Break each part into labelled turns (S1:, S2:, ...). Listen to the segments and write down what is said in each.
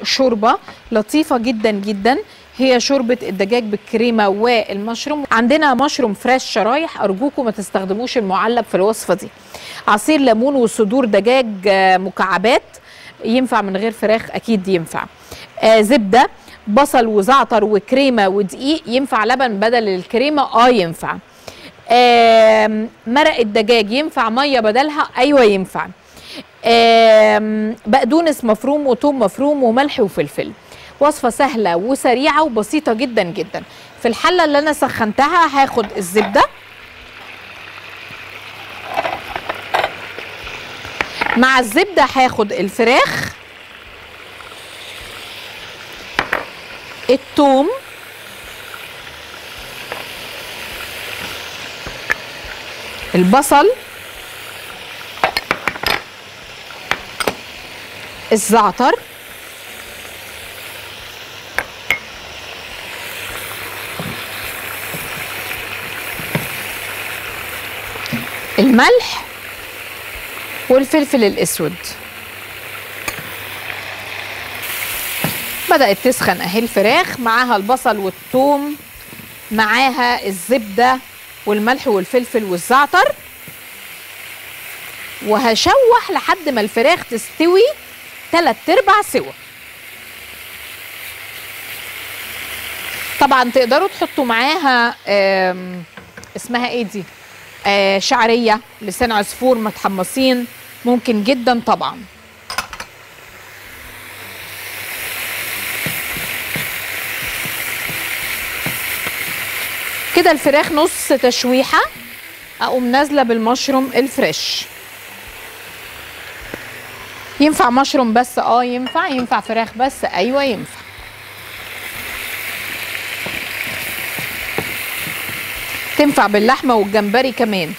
S1: شوربه لطيفه جدا جدا هي شوربه الدجاج بالكريمه والمشروم عندنا مشروم فريش شرايح ارجوكم ما تستخدموش المعلب في الوصفه دي عصير ليمون وصدور دجاج آه، مكعبات ينفع من غير فراخ اكيد ينفع آه زبده بصل وزعتر وكريمه ودقيق ينفع لبن بدل الكريمه اه ينفع آم، مرق الدجاج ينفع ميه بدلها ايوه ينفع آم، بقدونس مفروم وثوم مفروم وملح وفلفل وصفه سهله وسريعه وبسيطه جدا جدا في الحله اللي انا سخنتها هاخد الزبده مع الزبده هاخد الفراخ الثوم البصل الزعتر الملح والفلفل الاسود بدأت تسخن اهي الفراخ معاها البصل والثوم معاها الزبدة والملح والفلفل والزعتر وهشوح لحد ما الفراخ تستوي تلات ارباع سوا طبعا تقدروا تحطوا معاها آم، اسمها ايه دي آه شعريه لسان عصفور متحمصين ممكن جدا طبعا كده الفراخ نص تشويحه اقوم نازله بالمشروم الفريش ينفع مشروم بس اه ينفع ينفع فراخ بس ايوه ينفع تنفع باللحمه والجمبري كمان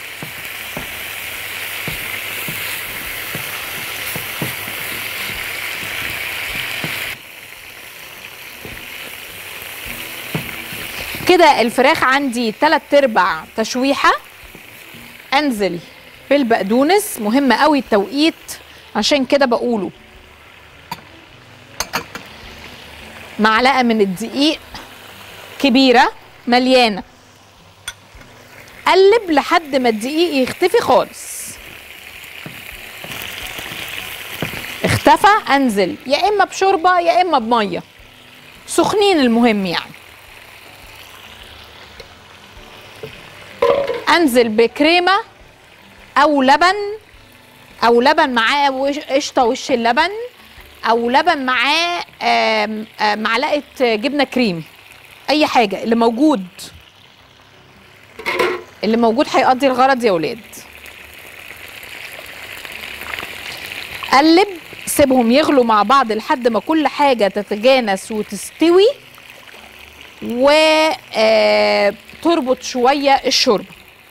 S1: كده الفراخ عندي تلات ارباع تشويحه انزل بالبقدونس مهم قوي التوقيت عشان كده بقوله معلقه من الدقيق كبيره مليانه قلب لحد ما الدقيق يختفي خالص اختفى انزل يا اما بشوربه يا اما بميه سخنين المهم يعني انزل بكريمه او لبن او لبن معاه وش- قشطه وش اللبن او لبن معاه آم، آم، معلقه جبنه كريم اي حاجه اللي موجود اللي موجود هيقضي الغرض يا ولاد قلب سيبهم يغلوا مع بعض لحد ما كل حاجه تتجانس وتستوي وتربط شويه الشوربه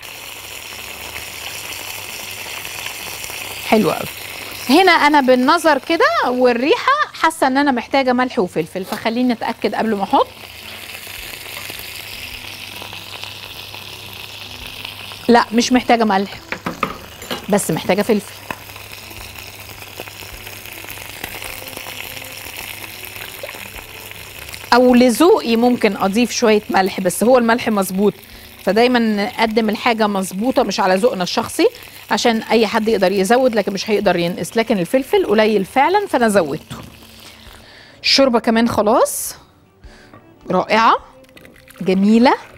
S1: حلو قوي هنا انا بالنظر كده والريحه حاسه ان انا محتاجه ملح وفلفل فخليني اتاكد قبل ما احط لا مش محتاجه ملح بس محتاجه فلفل او لذوقي ممكن اضيف شويه ملح بس هو الملح مظبوط فدايما نقدم الحاجه مظبوطه مش على ذوقنا الشخصي عشان اي حد يقدر يزود لكن مش هيقدر ينقص لكن الفلفل قليل فعلا فانا زودته الشوربه كمان خلاص رائعه جميله